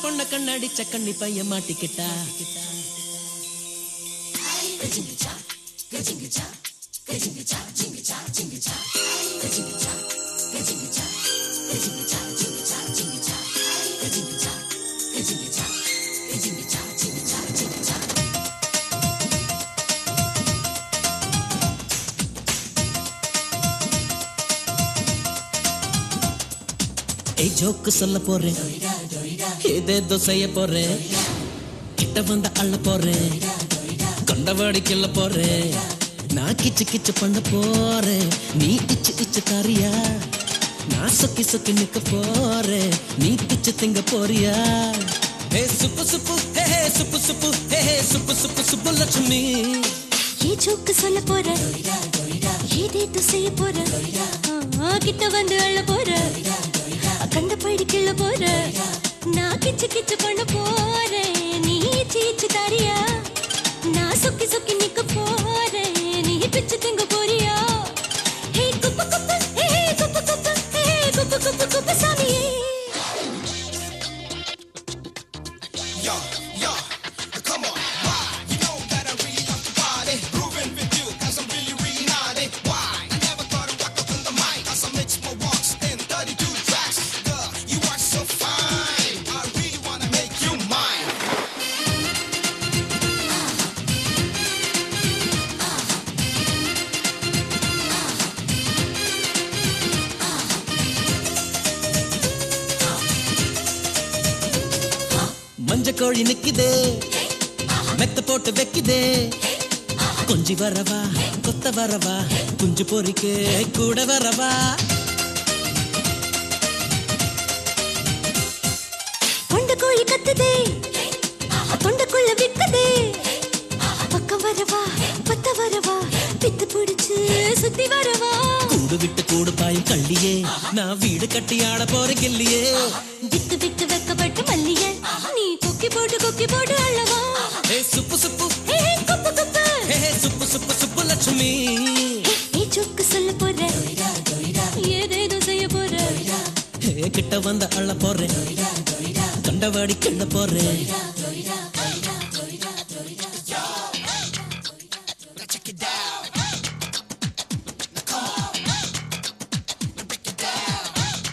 பொண்ண கண்ணாடிச்ச கண்ணி பையன் மாட்டிக்கிட்டா ஏய் ஜோக்கு சொல்ல போறேன் ஏதேதோ செய்ய போறேன் கிட்ட வந்து அள்ள போறேன் கொண்டவாடி கிள்ள போறேன் நான் கிச்சு கிச்சு பண்ண போறேன் நீ இச்சு இச்சு தாரியா நான் சொக்கி சொக்கி நிக்க போறேன் நீ கிச்சு திங்க போறியா ஏ சுப்பு சுப்பு ஹே ஹே சுப்பு சுப்பு ஹே ஹே சுப்பு சுப்பு சுப்பு லட்சுமி ஏ ஜோக்கு சொல்ல போற ஏதேதோ செய்ய போற ஆ, கிட்ட வந்து அள்ள போற கண்ட படி கிள்ள போற நான் கிச்சு கிச்சு பண்ண போறேன் நீ இச்சு இச்சு தாரியா நான் சொக்கி சொக்கி நிக்க போறேன் நீ பிச்சு திங்க போறியா ஹே குப்பு குப்பு ஹே ஹே, குப்பு குப்பு ஹே ஹே, குப்பு குப்பு குப்பு சாமியே Yo, yo, come on, why? You know that I really love to party. Grooving with you, cause I'm really, really naughty. Why? I never thought I'd rock up on the mic, cause I mix my walks in 32 tracks. Girl, you are so fine. I really wanna make you mine. மஞ்ச கோழி நிக்குதே மெத்த போட்டு வைக்குதே கொஞ்சி வரவா கொத்த வரவா குஞ்சு பொறிக்க கூட வரவா கொண்ட கோழி கத்துதே தொண்டைக்குள்ள விக்குதே பக்கம் வரவா பத்த வரவா பித்து பிடிச்சு சுத்தி வரவா கூடு விட்டு கூடு பாயும் கள்ளியே நான் வீடு கட்டி ஆட போறேன் கில்லியே வித்து வித்து வெக்கப்பட்டு மல்லிய நீ கொக்கி போட்டு கொக்கி போட்டு அள்ளவா ஏ சுப்பு சுப்பு ஹே ஹே, குப்பு குப்பு ஹே ஹே சுப்பு சுப்பு சுப்பு லட்சுமி ஏ சொக்கு சொல்ல போற ஏதேதோ செய்ய போற ஹே கிட்ட வந்த அள்ள போறேன் கண்டவாடி கிள்ள போறேன் Now check it out. Now come on. Now break it down.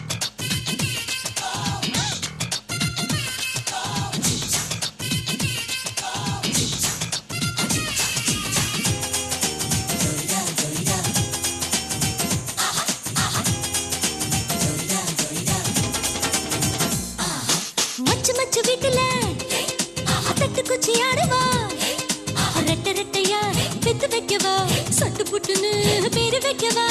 மச்சு மச்சு வீட்டுல தட்டு குச்சி ஆடவா ரெட்ட ரெட்டையா வித்து வைக்கவா சட்டு புட்டுன்னு பேரு வைக்கவா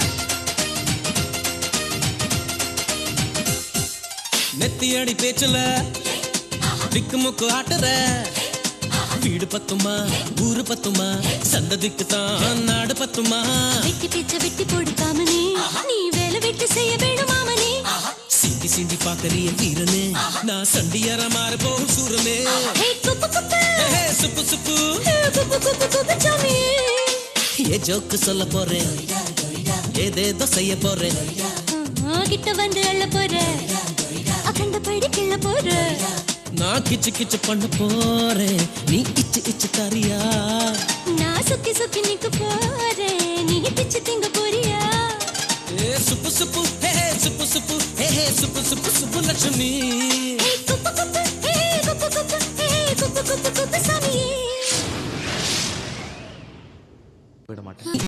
நெத்தி அடி பேச்சுல திக்கு முக்கு ஆட்டுற வீடு பத்துமா ஊரு பத்துமா சந்ததிக்கு தான் நாடு பத்துமா வெட்டி பிச்சை வெட்டி கொடுக்காமனே நீ வேலை வெட்டி செய்ய வேணும் மாமனே சிந்தி சிந்தி பாக்கறிய வீரனே நான் சண்டியர மாற போகும் சூரனே ஹே குப்பு குப்பு ஹே, சுப்பு சுப்பு ஹே, குப்பு குப்பு குப்பு சாமியே ஏ ஜோக்கு சொல்ல போறேன் ஏதேதோ செய்ய போறேன் ஆ, கிட்ட வந்து அள்ள போற அகண்ட படி கிள்ள போற நான் கிச்சு கிச்சு பண்ண போறேன் நீ இச்சு இச்சு தரியா நான் சுத்தி சுத்தி நிக்க போறேன் நீ பிச்சு திங்க போறியா ஏ சுப்பு சுப்பு ஹே ஹே, சுப்பு சுப்பு ஹே ஹே சுப்பு சுப்பு சுப்பு லட்சுமி ஹே குப்பு குப்பு ஹே குப்பு குப்பு ஹே குப்பு குப்பு குப்பு சாமியே விட மாட்டேன்